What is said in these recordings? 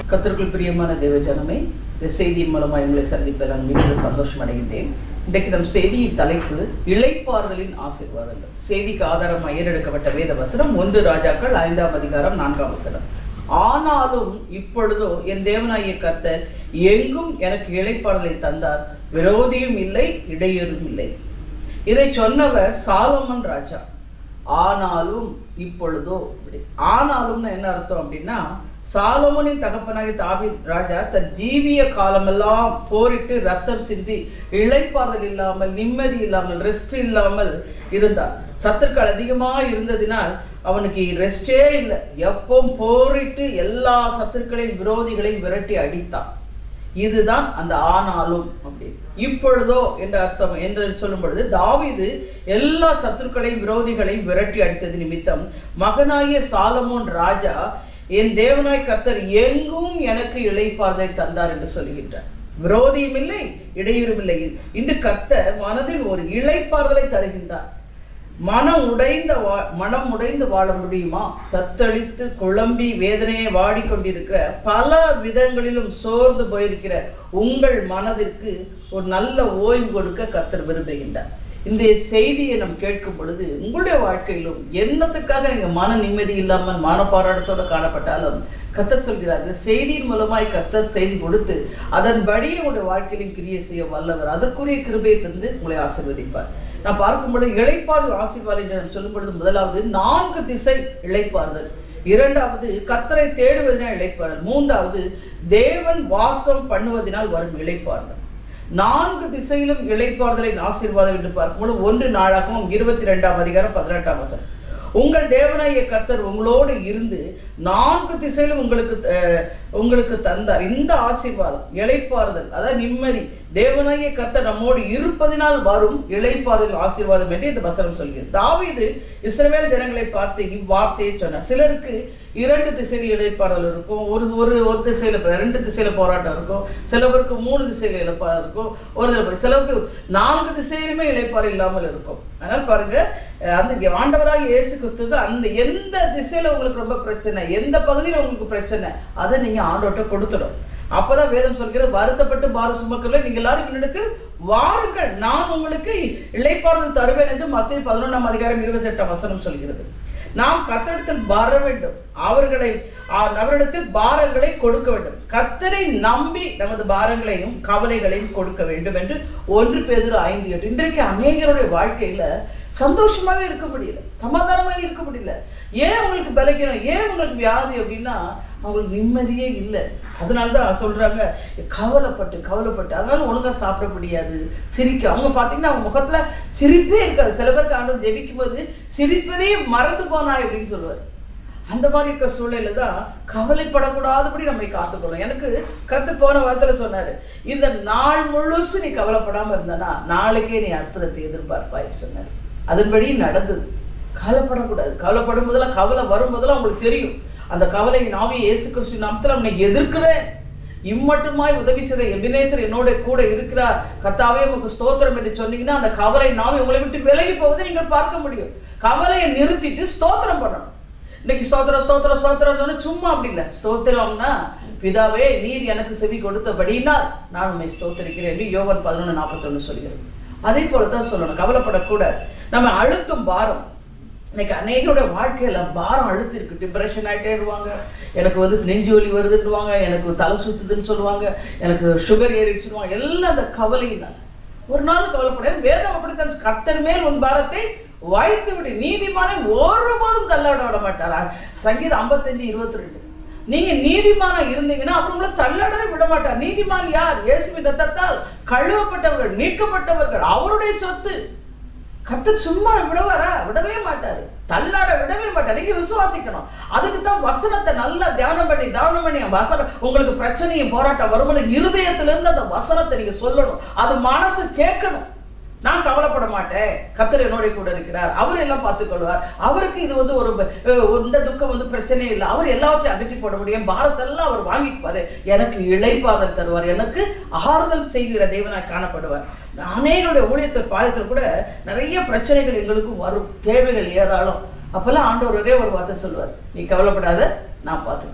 கத்திற்குள் பிரியமான தேவஜனமே இந்த செய்தியின் மூலமாக உங்களை சந்திப்ப நான் மிகுந்த சந்தோஷம் அடைகின்றேன் இன்றைக்கு நம் செய்தியின் தலைப்பு இளைப்பாறுதலின் ஆசீர்வாதங்கள் செய்திக்கு ஆதாரமாக ஏறெடுக்கப்பட்ட வேத வசனம் ஒன்று ராஜாக்கள் ஐந்தாம் அதிகாரம் நான்காம் வசனம் ஆனாலும் இப்பொழுதோ என் தேவனாகிய கர்த்தர் எங்கும் எனக்கு இளைப்பாறுதலை தந்தார் விரோதியும் இல்லை இடையூறும் இல்லை இதை சொன்னவர் சாலமன் ராஜா ஆனாலும் இப்பொழுதோ இப்படி ஆனாலும்னு என்ன அர்த்தம் அப்படின்னா சாலமோனின் தகப்பனாகி தாவி ராஜா தன் ஜீவிய காலமெல்லாம் போரிட்டு ரத்தம் சிந்தி இழைப்பாறுதல் இல்லாமல் நிம்மதி இல்லாமல் ரெஸ்ட் இல்லாமல் இருந்தார் சத்துக்கள் அதிகமாக இருந்ததினால் அவனுக்கு ரெஸ்டே இல்லை எப்பவும் போரிட்டு எல்லா சத்துருக்களையும் விரோதிகளையும் விரட்டி அடித்தான் இதுதான் அந்த ஆனாலும் அப்படி இப்பொழுதோ என்ற அர்த்தம் என்று சொல்லும் பொழுது தாவீது எல்லா சத்துருக்களையும் விரோதிகளையும் விரட்டி அடித்தது நிமித்தம் மகனாகிய சாலமோன் ராஜா என் தேவனாய் கர்த்தர் எங்கும் எனக்கு இளைப்பாறுதலை தந்தார் என்று சொல்கின்றார் விரோதியும் இல்லை இடையூறும் இல்லை இன்று கர்த்தர் மனதில் ஒரு இளைப்பாறுதலை தருகின்றார் மனம் உடைந்த வா மனம் உடைந்து வாழ முடியுமா தத்தளித்து குழம்பி வேதனையை வாடிக்கொண்டிருக்கிற பல விதங்களிலும் சோர்ந்து போயிருக்கிற உங்கள் மனதிற்கு ஒரு நல்ல ஓய்வு கொடுக்க கத்தர் விரும்புகின்றார் இந்த செய்தியை நாம் கேட்கும் பொழுது உங்களுடைய வாழ்க்கையிலும் என்னத்துக்காக நீங்க மன நிம்மதி இல்லாமல் மனப்பாராட்டத்தோட காணப்பட்டாலும் கத்தர் சொல்கிறார் இந்த செய்தியின் மூலமாய் கத்தர் செய்தி கொடுத்து அதன்படி உங்களுடைய வாழ்க்கையிலும் கிரியை செய்ய வல்லவர் அதற்குரிய கிருபையை தந்து உங்களை ஆசீர்வதிப்பார் நான் பார்க்கும் பொழுது இழைப்பாறுதல் ஆசீர்வாதம் என்று நான் சொல்லும் பொழுது முதலாவது நான்கு திசை இழைப்பாறுதல் இரண்டாவது கத்தரை தேடுவதனால் இழைப்பாறுதல் மூன்றாவது தேவன் வாசம் பண்ணுவதனால் வரும் இழைப்பாறுதல் நான்கு திசையிலும் இழைப்பாறுதலின் ஆசீர்வாதம் என்று பார்க்கும்போது ஒன்று நாளாகவும் இருபத்தி ரெண்டாம் அதிகாரம் பதினெட்டாம் வசனம் உங்கள் தேவனாய கர்த்தர் உங்களோடு இருந்து நான்கு திசையிலும் உங்களுக்கு உங்களுக்கு தந்தார் இந்த ஆசீர்வாதம் இழைப்பாறுதல் அதாவது நிம்மதி தேவனாய கர்த்தர் நம்மோடு இருப்பதினால் வரும் இழைப்பாறுதல் ஆசீர்வாதம் என்று இந்த வசனம் சொல்கிறது தாவீது இஸ்ரவேல் ஜனங்களை பார்த்து இவ்வார்த்தையை சொன்னார் சிலருக்கு இரண்டு திசையில் இழைப்பாறுதல் இருக்கும் ஒரு ஒரு ஒரு திசையில ரெண்டு திசையில போராட்டம் இருக்கும் சிலவருக்கு மூணு திசையில இழப்பாறு இருக்கும் ஒரு திசை சிலருக்கு நான்கு திசையிலுமே இழைப்பாறு இல்லாமல் இருக்கும் அதனால் பாருங்க அந்த ஆண்டவராக இயேசு கிறிஸ்து அந்த எந்த திசையில உங்களுக்கு ரொம்ப பிரச்சனை எந்த பகுதியில் உங்களுக்கு பிரச்சனை அதை நீங்க ஆண்டோட்ட கொடுத்துடும் அப்பதான் வேதம் சொல்கிறது வருத்தப்பட்டு பார சுமக்கல நீங்க எல்லாரும் என்னிடத்தில் வாருங்கள் நான் உங்களுக்கு இழைப்பாறுதல் தருவேன் என்று மத்திய பதினொன்றாம் அதிகாரம் இருபத்தி எட்டாம் வசனம் சொல்கிறது நாம் கத்தரிடத்தில் வர வேண்டும் அவர்களை அவரிடத்தில் பாரங்களை கொடுக்க வேண்டும் கத்தரை நம்பி நமது பாரங்களையும் கவலைகளையும் கொடுக்க வேண்டும் என்று ஒன்று பேதர் ஐந்து எட்டு இன்றைக்கு அநேகருடைய வாழ்க்கையில சந்தோஷமாவே இருக்க முடியல சமாதானமாக இருக்க முடியல ஏன் உங்களுக்கு பலைக்கணும் ஏன் உங்களுக்கு வியாதி அப்படின்னா அவங்களுக்கு நிம்மதியே இல்லை அதனால தான் சொல்றாங்க கவலைப்பட்டு கவலைப்பட்டு அதனால ஒழுங்கா சாப்பிட முடியாது சிரிக்க அவங்க பார்த்தீங்கன்னா அவங்க முகத்துல சிரிப்பே இருக்காது சில பேருக்கு ஆண்டு ஜெபிக்கும் போது சிரிப்பதே மறந்து போனா அப்படின்னு சொல்லுவார் அந்த மாதிரி இருக்க சூழ்நிலை தான் கவலைப்படக்கூடாதபடி நம்மை காத்துக்கணும் எனக்கு கருத்து போன வாரத்தில் சொன்னாரு இந்த நாள் முழுசு நீ கவலைப்படாம இருந்தனா நாளைக்கே நீ அற்புதத்தை எதிர்பார்ப்பாயின்னு சொன்னார் அதன்படி நடந்தது கவலைப்படக்கூடாது கவலைப்படும் போதெல்லாம் கவலை வரும் போதெல்லாம் உங்களுக்கு தெரியும் அந்த கவலை நாவி இயேசு கிறிஸ்து நாமத்தில் அவனை எதிர்க்கிறேன் இம்மட்டுமாய் உதவி செய்த எபினேசர் என்னோட கூட இருக்கிறார் கத்தாவே உங்களுக்கு ஸ்தோத்திரம் என்று சொன்னீங்கன்னா அந்த கவலை நாவி உங்களை விட்டு விலகி போவதை நீங்கள் பார்க்க முடியும் கவலையை நிறுத்திட்டு ஸ்தோத்திரம் பண்ணணும் இன்னைக்கு ஸ்தோத்திரம் ஸ்தோத்திரம் ஸ்தோத்திரம் சொன்ன சும்மா அப்படி இல்லை ஸ்தோத்திரம்னா பிதாவே நீர் எனக்கு செவி கொடுத்தபடினால் நான் உண்மை ஸ்தோத்திரிக்கிறேன் என்று யோகன் பதினொன்று நாற்பத்தொன்று சொல்கிறேன் அதே போல தான் சொல்லணும் கவலைப்படக்கூடாது நம்ம அழுத்தும் பாரம் இன்னைக்கு அநேகரோட வாழ்க்கையில பாரம் அழுத்தி இருக்கு டிப்ரெஷன் ஆகிட்டே இருவாங்க எனக்கு வந்து நெஞ்சு வலி வருதுன்னுவாங்க எனக்கு தலை சுத்துதுன்னு சொல்லுவாங்க எனக்கு சுகர் ஏறிடுச்சுருவாங்க எல்லாம் அந்த கவலையினால் ஒரு நாள் கவலைப்பட வேதம் அப்படித்தான் கத்தர் மேல் உன் பாரத்தை வாய்த்து விடு நீதிமானை ஒருபோதும் தள்ளாட விட மாட்டாரா சங்கீதம் ஐம்பத்தஞ்சு இருபத்தி ரெண்டு நீங்க நீதிமானா இருந்தீங்கன்னா அவர் உங்களை தள்ளாடவே விட மாட்டார் நீதிமான் யார் இயேசுவின் ரத்தத்தால் கழுவப்பட்டவர்கள் மீட்கப்பட்டவர்கள் அவருடைய சொத்து கத்தர் சும்மா விடவாரா விடவே மாட்டாரு தள்ளாட விடவே மாட்டார் நீங்க விசுவாசிக்கணும் அதுக்கு தான் வசனத்தை நல்லா தியானம் பண்ணி தியானம் பண்ணி வசனம் உங்களுக்கு பிரச்சனையும் போராட்டம் வரும்போது இருதயத்துல இருந்து அந்த வசனத்தை நீங்க சொல்லணும் அது மனசு கேட்கணும் நான் கவலைப்பட மாட்டேன் கத்தர் என்னோட கூட இருக்கிறார் அவர் எல்லாம் பார்த்துக்கொள்வார் அவருக்கு இது வந்து ஒரு இந்த துக்கம் வந்து பிரச்சனையே இல்லை அவர் எல்லாவற்றையும் அகற்றி போட முடியும் பாரத்தெல்லாம் அவர் வாங்கிக்குவாரு எனக்கு இழைப்பாதல் தருவார் எனக்கு ஆறுதல் செய்கிற தேவனாய் காணப்படுவார் அநேகருடைய ஊழியத்தில் பாதத்தில் கூட நிறைய பிரச்சனைகள் எங்களுக்கும் வரும் தேவைகள் ஏறாலும் அப்பெல்லாம் ஆண்டவர் ஒரே ஒரு வார்த்தை சொல்லுவார் நீ கவலைப்படாத நான் பார்த்துக்கொள்வேன்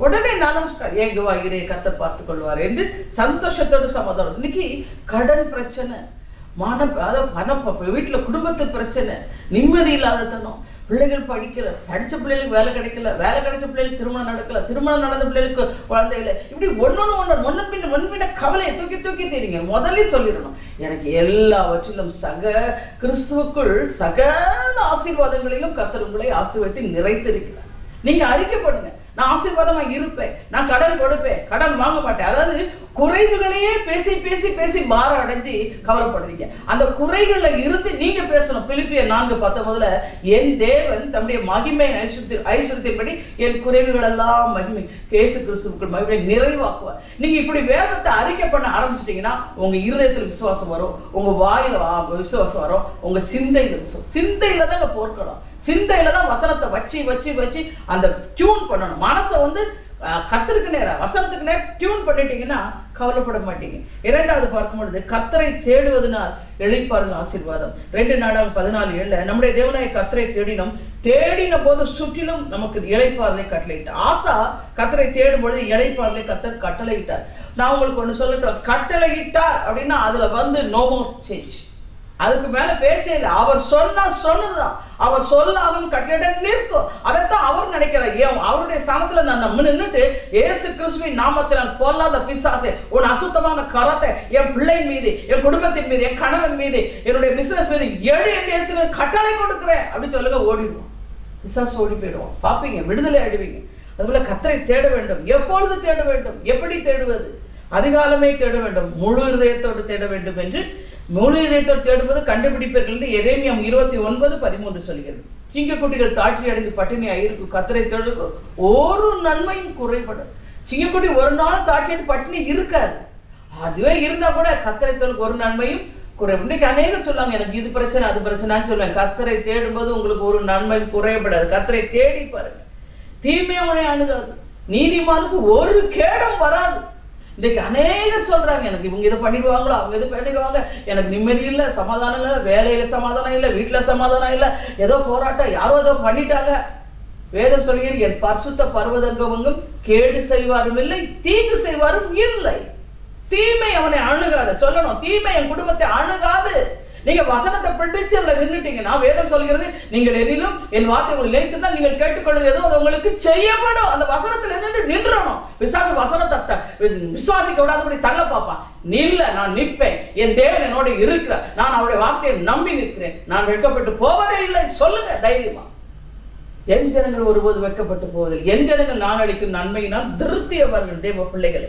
உடனே நானும் ஏங்குவா இறை கத்தர் பார்த்துக் கொள்வார் என்று சந்தோஷத்தோடு சமாதானம் இன்னைக்கு கடன் பிரச்சனை மன அதாவது பண வீட்டுல குடும்பத்து பிரச்சனை நிம்மதி இல்லாத தனம் பிள்ளைகள் படிக்கல படிச்ச பிள்ளைகளுக்கு வேலை கிடைக்கல வேலை கிடைச்ச பிள்ளைகளுக்கு திருமணம் நடக்கல திருமணம் நடந்த பிள்ளைகளுக்கு குழந்தை இல்லை இப்படி ஒன்னொன்னு ஒன்று முன்ன பின்ன முன்ன பின்ன கவலையை தூக்கி தூக்கி தெரியுங்க முதல்ல சொல்லிடணும் எனக்கு எல்லாவற்றிலும் சக கிறிஸ்துவுக்குள் சகல ஆசீர்வாதங்களிலும் கர்த்தர் உங்களை ஆசீர்வாதத்தை நிறைத்திருக்கிறார் நீங்க அறிக்கை பண்ணுங்க நான் ஆசீர்வாதமா இருப்பேன் நான் கடன் கொடுப்பேன் கடன் வாங்க மாட்டேன் அதாவது குறைவுகளையே பேசி பேசி பேசி பாரம் அடைஞ்சு கவலைப்படுறீங்க அந்த குறைகள்ல இருந்து நீங்க பேசணும் பிலிப்பிய நான்கு பத்தொன்பதுல என் தேவன் தம்முடைய மகிமை ஐஸ்வர்யத்தி ஐஸ்வர்யத்தின்படி என் குறைவுகள் எல்லாம் மகிமை கேசு கிறிஸ்துவுக்குள் மகிமை நிறைவாக்குவார் நீங்க இப்படி வேதத்தை அறிக்கை பண்ண ஆரம்பிச்சிட்டீங்கன்னா உங்க இருதயத்துல விசுவாசம் வரும் உங்க வாயில வா- விசுவாசம் வரும் உங்க சிந்தையில விசுவாசம் சிந்தையில தாங்க போர்க்கணும் சிந்தையில தான் வசனத்தை வச்சு வச்சு வச்சு அந்த டியூன் பண்ணணும் மனசை வந்து அஹ், கர்த்தருக்கு நேரா வசனத்துக்கு நேரம் டியூன் பண்ணிட்டீங்கன்னா கவலைப்பட மாட்டீங்க இரண்டாவது பார்க்கும் பொழுது கத்தரை தேடுவதனால் இழைப்பார்கள் ஆசீர்வாதம் ரெண்டு நாடாக பதினாலு ஏழுல நம்முடைய தேவனாய கத்தரை தேடினோம் தேடின போது சுற்றிலும் நமக்கு இழைப்பார்களை கட்டளையிட்டார் ஆசா கத்தரை தேடும் பொழுது இழைப்பார்களை கத்தர் கட்டளையிட்டார் நான் உங்களுக்கு ஒண்ணு சொல்லட்டும் கட்டளையிட்டார் அப்படின்னா அதுல வந்து நோ மோர் சேஞ்ச் அதுக்கு மேல பேச்சே இல்லை அவர் சொன்னா சொன்னதுதான் அவர் சொல்லாதும் கட்டளையிட நிற்கும் அதைத்தான் அவர் நினைக்கிறார் ஏன் அவருடைய ஸ்தானத்துல நான் நம்ம நின்னுட்டு இயேசு கிறிஸ்துவின் நாமத்தில் நான் பொல்லாத பிசாசே உன் அசுத்தமான கரத்தை என் பிள்ளை மீது என் குடும்பத்தின் மீது என் கணவன் மீது என்னுடைய பிசினஸ் மீது எடு என்று இயேசுவே கட்டளை கொடுக்கிறேன் அப்படி சொல்லுங்க ஓடிடுவோம் பிசாசு ஓடி போயிடுவோம் பார்ப்பீங்க விடுதலை ஆயிடுவீங்க அதுபோல கத்தரை தேட வேண்டும் எப்பொழுது தேட வேண்டும் எப்படி தேடுவது அதிகாலமே தேட வேண்டும் முழு இதயத்தோடு தேட வேண்டும் என்று முழு இதயத்தோடு தேடுவது கண்டுபிடிப்பீர்கள் என்று எரேமியம் இருபத்தி ஒன்பது பதிமூன்று சொல்கிறது சிங்கக்குட்டிகள் தாட்சி அடைந்து பட்டினி ஆயிருக்கும் கத்தரை தேடுக்கு ஒரு நன்மையும் குறைபடும் சிங்கக்குட்டி ஒரு நாள் தாட்சி அடைந்து பட்டினி இருக்காது அதுவே இருந்தா கூட கத்தரை தேடுக்கு ஒரு நன்மையும் குறை இன்னைக்கு அநேகம் சொல்லுவாங்க எனக்கு இது பிரச்சனை அது பிரச்சனைன்னு சொல்லுவேன் கத்தரை தேடும்போது உங்களுக்கு ஒரு நன்மை குறையப்படாது கத்தரை தேடி பாருங்க தீமை அவனை அணுகாது நீதிமானுக்கு ஒரு கேடம் வராது இன்னைக்கு அநேகர் சொல்றாங்க எனக்கு இவங்க இதை பண்ணிடுவாங்களோ அவங்க இது பண்ணிடுவாங்க எனக்கு நிம்மதி இல்லை சமாதானம் இல்லை வேலையில சமாதானம் இல்லை வீட்டுல சமாதானம் இல்லை ஏதோ போராட்டம் யாரோ ஏதோ பண்ணிட்டாங்க வேதம் சொல்கிறது என் பரிசுத்த பர்வதங்கவங்கும் கேடு செய்வாரும் இல்லை தீங்கு செய்வாரும் இல்லை தீமை அவனை அணுகாது சொல்லணும் தீமை என் குடும்பத்தை அணுகாது நீங்க வசனத்தை பிடிச்சு அதுல நின்னுட்டீங்கன்னா வேதம் சொல்கிறது நீங்கள் எதிலும் என் வார்த்தை உங்களை நினைத்துதான் நீங்கள் கேட்டுக்கொள்வது அது உங்களுக்கு செய்யப்படும் அந்த வசனத்துல நின்று நின்றணும் விசுவாச வசனத்தை த- விசுவாசிக்க விடாதபடி தள்ள பார்ப்பான் நில்ல நான் நிற்பேன் என் தேவன் என்னோட இருக்கிறார் நான் அவருடைய வார்த்தையை நம்பி நிற்கிறேன் நான் வெட்கப்பட்டு போவதே இல்லை சொல்லுங்க தைரியமா என் ஜனங்கள் ஒருபோது வெட்கப்பட்டு போவதில்லை என் ஜனங்கள் நான் அளிக்கும் நன்மையினால் திருப்தியவர்கள் தேவ பிள்ளைகளை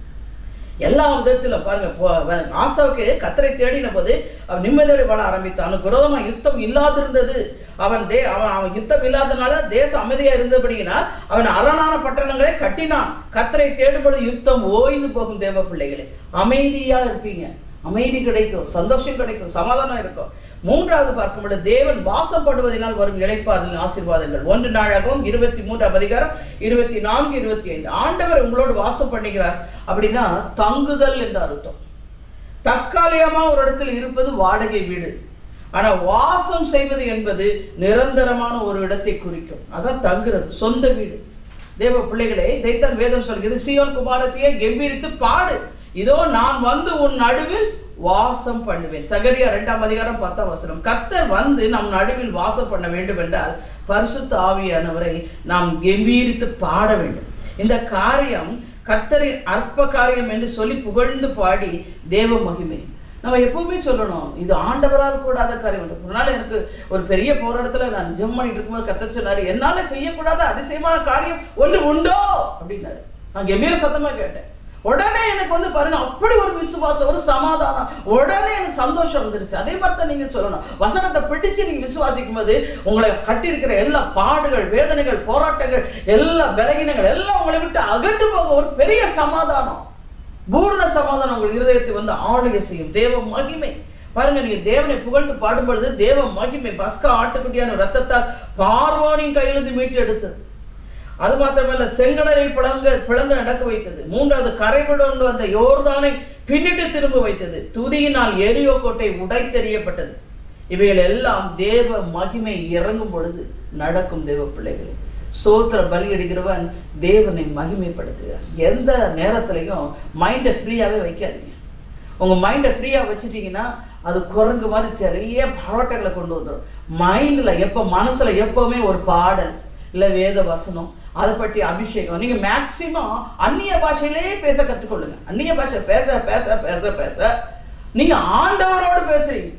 எல்லா விதத்திலும் பாருங்க போ- வ- ஆசாவுக்கு கத்தரை தேடின போது அவன் நிம்மதியோடு வாழ ஆரம்பித்தான் அவனுக்கு விரோதமா யுத்தம் இல்லாதிருந்தது அவன் தே அவன் அவன் யுத்தம் இல்லாதனால தேசம் அமைதியா இருந்தபடியினால் அவன் அரணான பட்டணங்களை கட்டினான் கத்தரை தேடும்பொழுது யுத்தம் ஓய்ந்து போகும் தேவ பிள்ளைகளே அமைதியா இருப்பீங்க அமைதி கிடைக்கும் சந்தோஷம் கிடைக்கும் சமாதானம் இருக்கும் மூன்றாவது பார்க்கும் பொழுது தேவன் வாசம் பண்ணுவதனால் வரும் இழைப்பாதலின் ஆசீர்வாதங்கள் ஒன்று நாளாகவும் இருபத்தி மூன்றாம் அதிகாரம் இருபத்தி நான்கு இருபத்தி ஐந்து ஆண்டவர் உங்களோடு வாசம் பண்ணுகிறார் அப்படின்னா தங்குதல் என்று அர்த்தம் தற்காலிகமா ஒரு இடத்தில் இருப்பது வாடகை வீடு ஆனா வாசம் செய்வது என்பது நிரந்தரமான ஒரு இடத்தை குறிக்கும் அதான் தங்குறது சொந்த வீடு தேவ பிள்ளைகளே இதைத்தான் வேதம் சொல்கிறது சியோன் குமாரத்தையே கெம்பீரித்து பாடு இதோ நான் வந்து உன் நடுவில் வாசம் பண்ணுவேன் சகரியா இரண்டாம் அதிகாரம் பத்தாம் வசனம் கர்த்தர் வந்து நம் நடுவில் வாசம் பண்ண வேண்டும் என்றால் பரிசுத்த ஆவியானவரை நாம் கெம்பீரித்து பாட வேண்டும் இந்த காரியம் கர்த்தரின் அற்ப காரியம் என்று சொல்லி புகழ்ந்து பாடி தேவ மகிமை நம்ம எப்பவுமே சொல்லணும் இது ஆண்டவரால் கூடாத காரியம் என்று. ஒரு நாள் எனக்கு ஒரு பெரிய போராட்டத்துல நான் ஜெம் பண்ணிட்டு இருக்கும்போது கத்த சொன்னாரு என்னால செய்யக்கூடாத அதிசயமான காரியம் ஒன்று உண்டோ அப்படின்னாரு நான் கம்பீர சத்தமா கேட்டேன் உடனே எனக்கு வந்து பாருங்க அப்படி ஒரு விசுவாசம் ஒரு சமாதானம் உடனே எனக்கு சந்தோஷம் வந்துருச்சு அதே மாதிரி தான் நீங்க சொல்லணும் வசனத்தை பிடிச்சு நீங்க விசுவாசிக்கும் போது உங்களை கட்டியிருக்கிற எல்லா பாடுகள் வேதனைகள் போராட்டங்கள் எல்லா பலகீனங்கள் எல்லாம் உங்களை விட்டு அகன்று போக ஒரு பெரிய சமாதானம் பூர்ண சமாதானம் உங்கள் இருதயத்தை வந்து ஆளுகை செய்யும் தேவ மகிமை பாருங்க நீங்க தேவனை புகழ்ந்து பாடும்பொழுது தேவ மகிமை பஸ்கா ஆட்டுக்குட்டியான ரத்தத்தால் பார்வோனின் கையிலிருந்து மீட்டு எடுத்தது அது மாத்திரமல்ல செங்கடலை பிளங்க பிளங்க நடக்க வைத்தது மூன்றாவது கரைபுடன் வந்த யோர்தானை பின்னிட்டு திரும்ப வைத்தது துதியினால் எரியோ கோட்டை உடைத்தெறியப்பட்டது இவைகள் எல்லாம் தேவ மகிமை இறங்கும் பொழுது நடக்கும் தேவ பிள்ளைகளே ஸ்தோத்திர பலி எடுக்கிறவன் தேவனை மகிமைப்படுத்துகிறார் எந்த நேரத்துலையும் மைண்டை ஃப்ரீயாகவே வைக்காதீங்க உங்கள் மைண்டை ஃப்ரீயாக வச்சுட்டீங்கன்னா அது குரங்கு மாதிரி நிறைய பரோட்டைகளை கொண்டு வந்துடும் மைண்டில் எப்போ மனசில் எப்போவுமே ஒரு பாடல் இல்லை வேத வசனம் அதை பற்றி அபிஷேகம் நீங்கள் மேக்சிமம் அந்நிய பாஷையிலே பேச கற்றுக்கொள்ளுங்க அந்நிய பாஷை பேச பேச பேச பேச நீங்கள் ஆண்டவரோடு பேசுறீங்க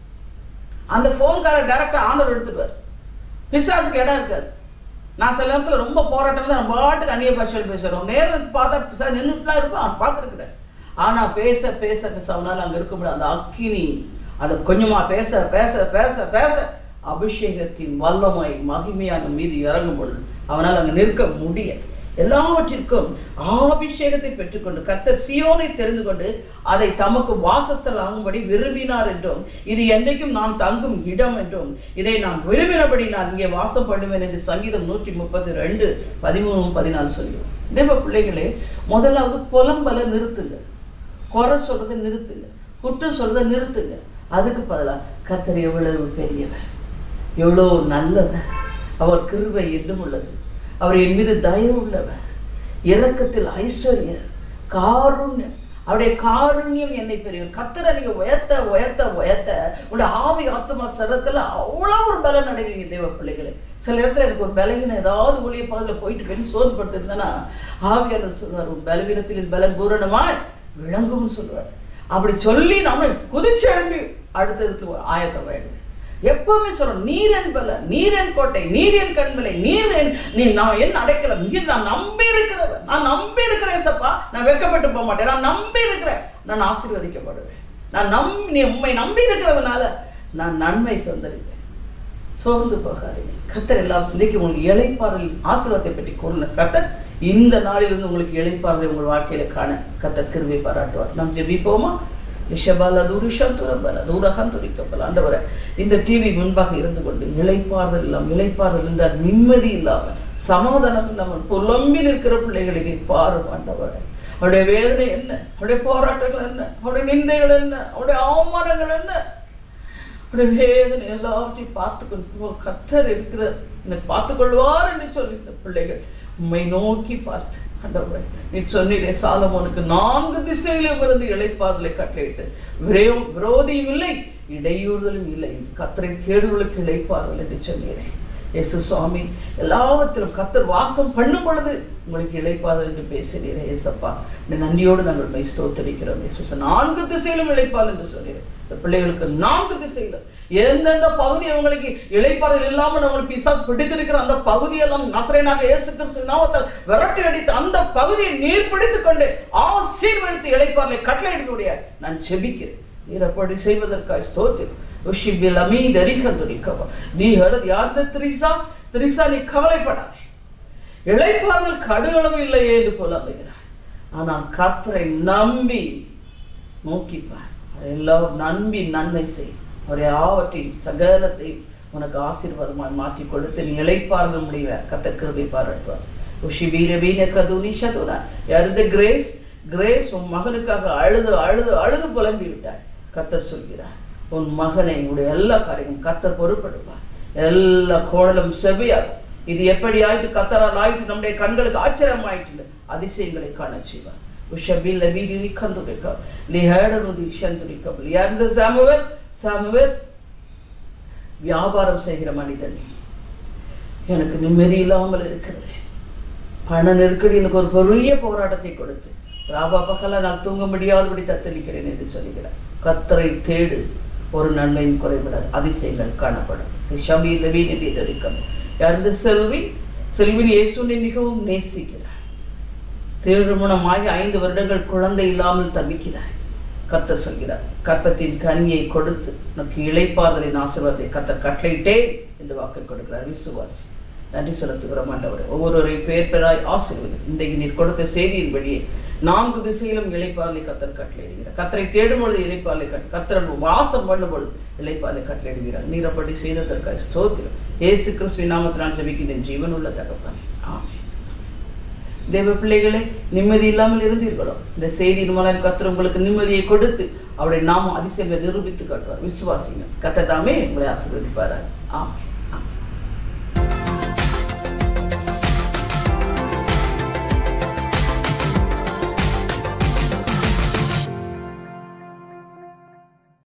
அந்த ஃபோன்காரர் டேரெக்டாக ஆண்டவர் எடுத்துப்பார் பிசாசுக்கு இடம் இருக்காது நான் சில நேரத்தில் ரொம்ப போராட்டம் தான் நம்ம பாட்டுக்கு அந்நிய பாஷையில் பேசுகிறோம் நேரம் பார்த்தா பிசாசு நின்றுட்டு தான் இருப்பான் பார்த்துருக்குறேன் ஆனால் பேச பேச பேச அவனால் அங்கே இருக்க முடியாது அந்த அக்கினி அதை கொஞ்சமாக பேச பேச பேச பேச அபிஷேகத்தின் வல்லமை மகிமையான மீது இறங்கும் பொழுது அவனால் அங்கே நிற்க முடியாது எல்லாவற்றிற்கும் அபிஷேகத்தை பெற்றுக்கொண்டு கர்த்தர் சியோனை தெரிந்து கொண்டு அதை தமக்கு வாசஸ்தல் ஆகும்படி விரும்பினார் என்றும் இது என்றைக்கும் நான் தங்கும் இடம் என்றும் இதை நான் விரும்பினபடி நான் இங்கே வாசம் பண்ணுவேன் என்று சங்கீதம் நூற்றி முப்பத்தி ரெண்டு பதிமூணு பதினாலு சொல்லுவோம் தேவ பிள்ளைகளே முதலாவது புலம்பல நிறுத்துங்க குறை சொல்றதை நிறுத்துங்க குற்றம் சொல்றதை நிறுத்துங்க அதுக்கு பதிலாக கர்த்தர் எவ்வளவு பெரியவர் எவ்வளோ நல்லவர் அவர் கிருபை என்றும் உள்ளது அவர் என் மீது தயவு உள்ளவர் இரக்கத்தில் ஐஸ்வர்யர் காருண்யம் அவருடைய காருண்யம் என்னை பெரியவர் கத்தரை நீங்க உயர்த்த உயர்த்த உயர்த்த உங்களுடைய ஆவி ஆத்மா சரத்துல அவ்வளோ ஒரு பலன் அடைவீங்க தேவ பிள்ளைகளே சில இடத்துல எனக்கு ஒரு பலகீனம் ஏதாவது ஒளிய பாதையில் போயிட்டு போய் சோதனைப்படுத்திருந்தேன்னா ஆவியாளர் சொல்லுவார் உன் பலவீனத்தில் பலன் பூரணமாய் விளங்கும்னு சொல்லுவார் அப்படி சொல்லி நம்ம குதிச்சு எழும்பி அடுத்ததுக்கு ஆயத்தம் ஆயிடுது எப்பவுமே சொல்லணும் நீர் என் பல நீர் என் கோட்டை நீர் என் கண்மலை நீர் என் நீ நான் என் அடைக்கலம் நீர் நான் நம்பி இருக்கிறவன் நான் நம்பி இருக்கிறேன் சப்பா நான் வெக்கப்பட்டு போக மாட்டேன் நான் நம்பி இருக்கிறேன் நான் ஆசீர்வதிக்கப்படுவேன் நான் நம் நீ உண்மை நம்பி இருக்கிறதுனால நான் நன்மை சொந்தரிப்பேன் சோர்ந்து போகாதீங்க கத்தர் எல்லாம் இன்னைக்கு உங்களுக்கு இழைப்பாறல் ஆசீர்வாதத்தை பற்றி கூறின கத்தர் இந்த நாளிலிருந்து உங்களுக்கு இழைப்பாறதை உங்கள் வாழ்க்கையில காண கத்தர் கிருவை பாராட்டுவார் நாம் ஜெபிப்போமா ரிஷபால துருஷம் துரபல தூரகம் துரிக்கப்பல ஆண்டவரை இந்த டிவி முன்பாக இருந்து கொண்டு இழைப்பாறுதல் இல்லாமல் இழைப்பாறுதல் இந்த நிம்மதி இல்லாமல் சமாதானம் இல்லாமல் புலம்பி நிற்கிற பிள்ளைகளை நீ பாரு ஆண்டவரை அவருடைய வேதனை என்ன அவருடைய போராட்டங்கள் என்ன அவருடைய நிந்தைகள் என்ன அவருடைய அவமானங்கள் என்ன அவருடைய வேதனை எல்லாவற்றையும் பார்த்துக்கொண்டு கத்தர் இருக்கிற என்னை பார்த்துக்கொள்வார் என்று சொல்லி இந்த பிள்ளைகள் உண்மை நோக்கி பார்த்து ஆண்டவரே நீ சொன்னீரே சாலமோனுக்கு நான்கு திசையிலும் இருந்து இழைப்பாதலை கட்டளையிட்டு விரோ விரோதியும் இல்லை இடையூறுதலும் இல்லை கத்தரை தேடுகளுக்கு இழைப்பார்கள் என்று சொன்னீரே இயேசு சுவாமி எல்லாவற்றிலும் கத்தர் வாசம் பண்ணும் பொழுது உங்களுக்கு இழைப்பாதல் என்று பேசினீரே இயேசப்பா இந்த நன்றியோடு நாங்கள் மை ஸ்தோத்தரிக்கிறோம் இயேசு நான்கு திசையிலும் இழைப்பால் என்று சொன்னீரேன் இந்த பிள்ளைகளுக்கு நான்கு திசையில எந்தெந்த பகுதி அவங்களுக்கு இழைப்பாடல் இல்லாமல் நம்மளுக்கு பிசாஸ் பிடித்திருக்கிற அந்த பகுதியெல்லாம் நசரேனாக இயேசு கிறிஸ்து நாமத்தால் விரட்டி அடித்து அந்த பகுதியை நீர் பிடித்துக் கொண்டு ஆசீர்வதித்து இழைப்பார்களை கட்டளையிடக்கூடிய நான் செபிக்கிறேன் நீர் அப்படி செய்வதற்காக ஸ்தோத்திரம் உஷிபில் அமீத் அரிகந்துரிக்கவா நீ ஹரத் யார்ந்த திரிசா திரிசா நீ கவலைப்படாதே இழைப்பார்கள் கடுகளவு இல்லையே என்று போல அமைகிறார் ஆனால் கர்த்தரை நம்பி நோக்கிப்பார் எல்லாம் நம்பி நன்மை செய் அவரை ஆவற்றின் சகலத்தை உனக்கு ஆசீர்வாதமாய் மாற்றி கொடுத்து நீ இழைப்பார்கள் முடிவ கத்த கிருபை பாராட்டுவார் உஷி வீர வீர கதுனி சதுரா யாருந்த கிரேஸ் கிரேஸ் உன் மகனுக்காக அழுது அழுது அழுது புலம்பி விட்டார் கத்தர் சொல்கிறார் உன் மகனை உடைய எல்லா காரியமும் கத்தர் பொறுப்படுவார் எல்லா கோணலும் செவ்வையாகும் இது எப்படி ஆயிட்டு கத்தரால் ஆயிட்டு நம்முடைய கண்களுக்கு ஆச்சரியம் ஆயிட்டு அதிசயங்களை காண செய்வார் உஷபில்ல வீதி நிக்கந்துரிக்க லிஹேடனுதி இஷந்துரிக்கபல் யார்ந்த சாமுவேல் சாமுவேல் வியாபாரம் செய்கிற மனிதன் எனக்கு நிம்மதி இல்லாமல் இருக்கிறது பண நெருக்கடி எனக்கு ஒரு பெரிய போராட்டத்தை கொடுத்து ராபா பகல நான் தூங்க முடியாதபடி தத்தளிக்கிறேன் என்று சொல்லுகிறார் கத்தரை தேடு ஒரு நன்மையும் குறைவிடாது அதிசயங்கள் காணப்படும் ஷபீல வீதி வீதரிக்கம் யார்ந்த செல்வி செல்வின் இயேசுனை மிகவும் நேசிக்கிறார் திருமணமாகி ஐந்து வருடங்கள் குழந்தை இல்லாமல் தவிக்கிறார் கத்தர் சொல்கிறார் கற்பத்தின் கனியை கொடுத்து உனக்கு இழைப்பார்தலின் ஆசீர்வாதத்தை கத்தர் கட்டளையிட்டே என்று வாக்கு கொடுக்கிறார் விசுவாசி நன்றி செலுத்துகிறோம் ஆண்டவர் ஒவ்வொருவரையும் பேர் பெறாய் ஆசீர்வதி இன்றைக்கு நீர் கொடுத்த செய்தியின் வழியே நான்கு திசையிலும் இழைப்பாலை கத்தர் கட்டளையிடுகிறார் கத்தரை தேடும் பொழுது இழைப்பாலை கட் கத்தர் வாசம் பண்ணும் பொழுது இழைப்பாலை கட்டளையிடுகிறார் நீர் அப்படி செய்ததற்காக ஸ்தோத்திரம் ஏசு கிறிஸ்துவின் நாமத்தினால் ஜபிக்கின்றேன் ஜீவன் உள்ள தகப்பானே ஆமே தேவ பிள்ளைகளே நிம்மதி இல்லாமல் இருந்தீர்களோ இந்த செய்தியின் மூலம் கத்தர் உங்களுக்கு நிம்மதியை கொடுத்து அவருடைய நாமம் அதிசயங்களை நிரூபித்து காட்டுவார் விசுவாசிங்க கத்தர் தாமே உங்களை ஆசீர்வதிப்பார் ஆமே